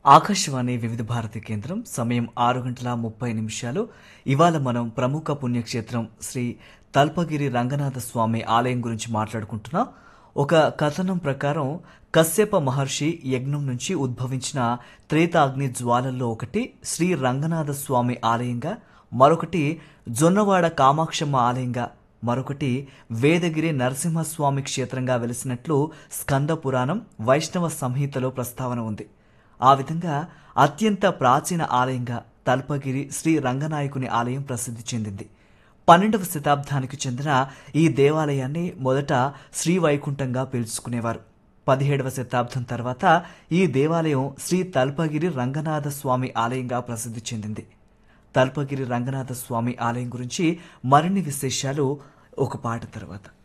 ఆకాశవాణి వివిధ భారతి కేంద్రం సమయం ఆరు గంటల ముప్పై నిమిషాలు ఇవాళ మనం ప్రముఖ పుణ్యక్షేత్రం శ్రీ తల్పగిరి రంగనాథ స్వామి ఆలయం గురించి మాట్లాడుకుంటున్నాం ఒక కథనం ప్రకారం కశ్యప మహర్షి యజ్ఞం నుంచి ఉద్భవించిన త్రేతాగ్ని జ్వాలల్లో ఒకటి శ్రీ రంగనాథ స్వామి ఆలయంగా మరొకటి జొన్నవాడ కామాక్షమ్మ ఆలయంగా మరొకటి వేదగిరి నరసింహస్వామి క్షేత్రంగా వెలిసినట్లు స్కంద పురాణం వైష్ణవ సంహితలో ప్రస్తావన ఉంది ఆ విధంగా అత్యంత ప్రాచీన ఆలయంగా తల్పగిరి శ్రీ రంగనాయకుని ఆలయం ప్రసిద్ధి చెందింది పన్నెండవ శతాబ్దానికి చెందిన ఈ దేవాలయాన్ని మొదట శ్రీవైకుంఠంగా పిలుచుకునేవారు పదిహేడవ శతాబ్దం తర్వాత ఈ దేవాలయం శ్రీ తల్పగిరి రంగనాథ స్వామి ఆలయంగా ప్రసిద్ధి చెందింది తల్పగిరి రంగనాథ స్వామి ఆలయం గురించి మరిన్ని విశేషాలు ఒక పాట తర్వాత